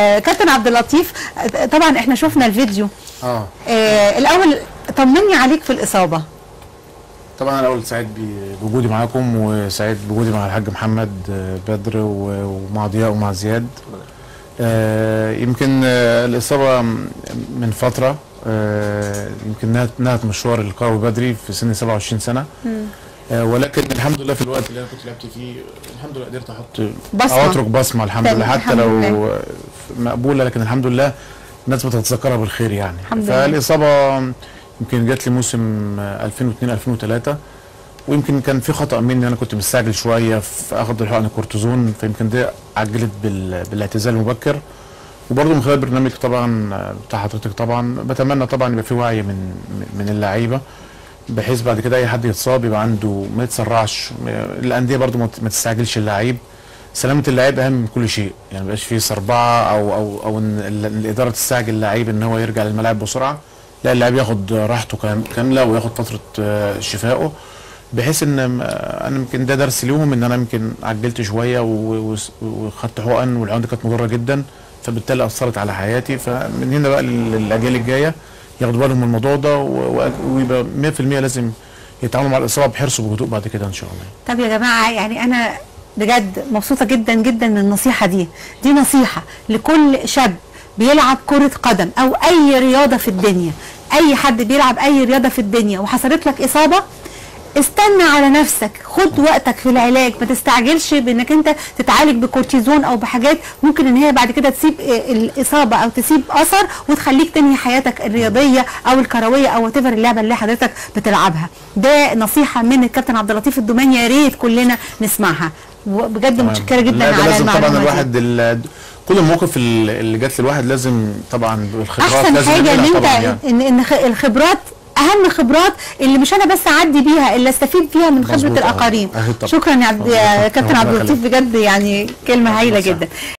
آه كابتن عبد اللطيف آه، طبعا احنا شفنا الفيديو اه آه الاول طمني عليك في الاصابه طبعا انا الاول سعيد ب- بوجودي معاكم وسعيد بوجودي مع الحاج محمد آه، بدر و- ومع ضياء ومع زياد آه، يمكن آه، الاصابه م- من فتره آه، يمكن نهت نهت مشوار الكروي بدري في سن 27 سنه آه، ولكن الحمد لله في الوقت اللي انا كنت لعبت فيه الحمد لله قدرت احط بصمة. او اترك بصمه الحمد تمام، لله حتى الحمد لو لله. مقبوله لكن الحمد لله الناس بتتذكرها بالخير يعني الحمد لله. فالاصابه يمكن جات لي موسم آه، 2002 2003 ويمكن كان في خطا مني انا كنت مستعجل شويه في اخذ الحقن الكورتيزون فيمكن ده عجلت بال... بالاعتزال المبكر وبرضه من خلال برنامج طبعا آه، بتاع حضرتك طبعا بتمنى طبعا يبقى في وعي من من اللعيبه بحيث بعد كده اي حد يتصاب يبقى عنده ما يتسرعش م- الانديه برضه ما ت- ما تستعجلش اللعيب سلامه اللعيب اهم من كل شيء يعني ما يبقاش فيه صربعه او او او ان ال- الاداره تستعجل اللعيب ان هو يرجع للملاعب بسرعه لا اللاعب ياخد راحته كام- كامله وياخد فتره آه، شفائه بحيث ان م- انا يمكن ده درس ليهم ان انا يمكن عجلت شويه و- و- وخدت حقن والحقن دي كانت مضره جدا فبالتالي اثرت على حياتي فمن هنا بقى لل- الاجيال الجايه ياخدوا بالهم من الموضوع ده و- و- ويبقى 100% لازم يتعاملوا مع الاصابه بحرص وبهدوء بعد كده ان شاء الله طب يا جماعه يعني انا بجد مبسوطه جدا جدا من النصيحه دي دي نصيحه لكل شاب بيلعب كره قدم او اي رياضه في الدنيا اي حد بيلعب اي رياضه في الدنيا وحصلت لك اصابه استنى على نفسك خد وقتك في العلاج ما تستعجلش بانك انت تتعالج بكورتيزون او بحاجات ممكن ان هي بعد كده تسيب آه، الاصابه او تسيب اثر وتخليك تنهي حياتك الرياضيه او الكرويه او وات اللعبه اللي حضرتك بتلعبها ده نصيحه من الكابتن عبد اللطيف الدوماني يا ريت كلنا نسمعها وبجد متشكره جدا لا، ده على لازم طبعا المعلومه دي. الواحد ال- كل المواقف ال- اللي جت للواحد لازم طبعا بالخبرات احسن لازم حاجه ان يعملها انت طبعا يعني. ان ان خ- الخبرات اهم خبرات اللي مش انا بس اعدي بيها اللي استفيد فيها من خبره مظبوط، أه. الاخرين أكيد طبعا. شكرا يا عبد الله يا يخليك. كابتن ربنا عبد اللطيف يخليك. بجد يعني كلمه هايله يسعدك. جدا